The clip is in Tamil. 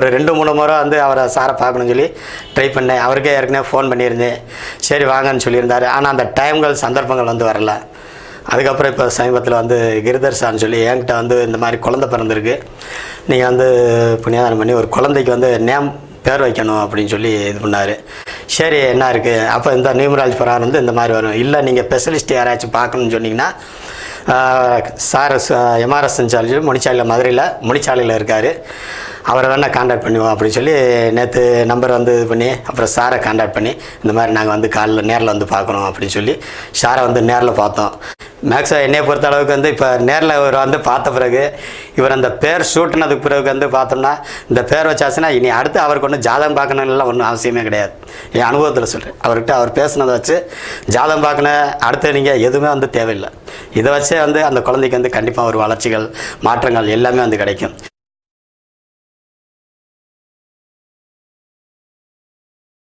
ஒரு ரெண்டு மூணு முறை வந்து அவரை சாரை பார்க்கணும்னு சொல்லி ட்ரை பண்ணேன் அவருக்கே ஏற்கனவே ஃபோன் பண்ணியிருந்தேன் சரி வாங்கன்னு சொல்லியிருந்தாரு ஆனால் அந்த டைம்கள் சந்தர்ப்பங்கள் வந்து வரல அதுக்கப்புறம் இப்போ சமீபத்தில் வந்து கிரிதர் சார்னு சொல்லி என்கிட்ட வந்து இந்த மாதிரி குழந்தை பிறந்திருக்கு நீங்கள் வந்து புண்ணியாதானம் பண்ணி ஒரு குழந்தைக்கு வந்து நேம் பேர் வைக்கணும் அப்படின்னு சொல்லி இது பண்ணார் சரி என்ன இருக்குது அப்போ இந்த நியூமராஜ் புரான் வந்து இந்த மாதிரி வரும் இல்லை நீங்கள் ஸ்பெஷலிஸ்ட் யாராச்சும் பார்க்கணும்னு சொன்னீங்கன்னா சார் எம்ஆர்எஸ் சொல்லி முனிச்சாலையில் மதுரையில் முனிச்சாலையில் இருக்கார் அவரை வேணால் காண்டாக்ட் பண்ணுவோம் அப்படின்னு சொல்லி நேற்று நம்பர் வந்து இது பண்ணி அப்புறம் சாரை காண்டாக்ட் பண்ணி இந்த மாதிரி நாங்கள் வந்து காலைல நேரில் வந்து பார்க்குறோம் அப்படின்னு சொல்லி சாரை வந்து நேரில் பார்த்தோம் மேக்ஸிமம் என்னையை பொறுத்த அளவுக்கு வந்து இப்போ நேரில் இவர் வந்து பார்த்த பிறகு இவர் அந்த பேர் சூட்டினதுக்கு பிறகு வந்து பார்த்தோம்னா இந்த பேர் வச்சாச்சுன்னா இனி அடுத்து அவருக்கு ஒன்றும் ஜாதகம் பார்க்கணும்லாம் ஒன்றும் அவசியமே கிடையாது என் அனுபவத்தில் சொல்கிறேன் அவர்கிட்ட அவர் பேசுனதை வச்சு ஜாதகம் பார்க்கணும் அடுத்து நீங்கள் எதுவுமே வந்து தேவையில்லை இதை வச்சே வந்து அந்த குழந்தைக்கு வந்து கண்டிப்பாக ஒரு வளர்ச்சிகள் மாற்றங்கள் எல்லாமே வந்து கிடைக்கும்